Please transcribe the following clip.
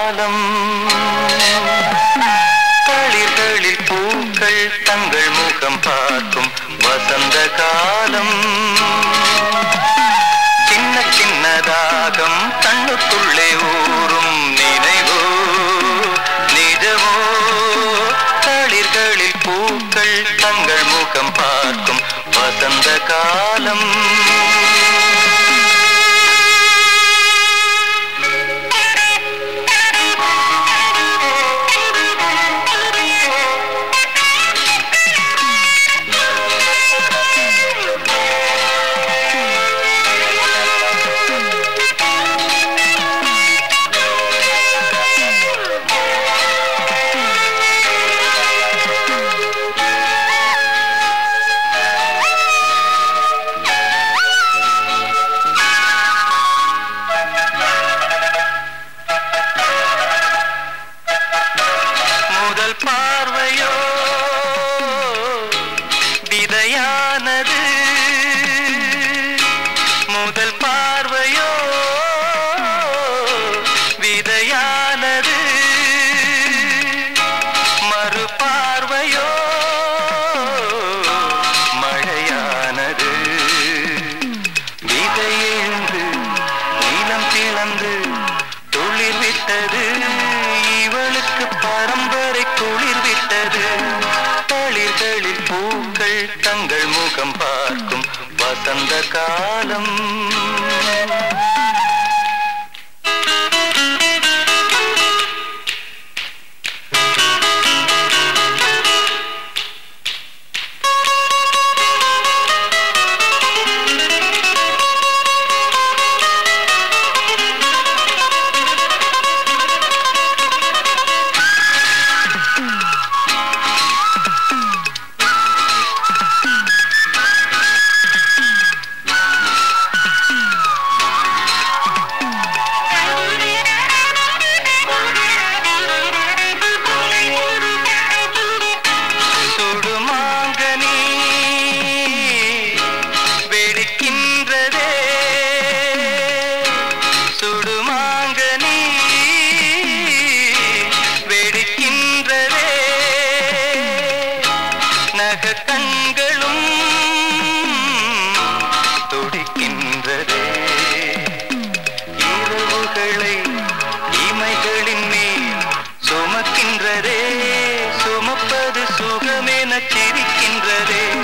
காலம் தளிர்களில் பூக்கள் தங்கள் முகம் பார்க்கும் வசந்த காலம் சின்ன சின்னதாகம் கண்ணுக்குள்ளே ஊறும் நினைவோ நிஜமோ தளிர்களில் பூக்கள் தங்கள் முகம் பார்க்கும் வசந்த காலம் முதல் பார்வையோ விதையானது முதல் பார்வையோ விதையானது மறு பார்வையோ மழையானது விதை எழுந்து நீளம் பிளந்து துளிர் விட்டது இவளுக்கு பரம்பரை குளிர் விட்டது தளிர்களில் பூக்கள் தங்கள் முகம் பார்க்கும் வசந்த காலம் சுடுமாங்கனி வெடிக்கின்றதே சுடுமாங்கனி வெடிக்கின்றதே நக கண்களும் துடிக்கின்றதே இரவுகளை இமைகளின் மேல் சுமக்கின்றதே சுமப்பது சுகமென சிரிக்கின்றதே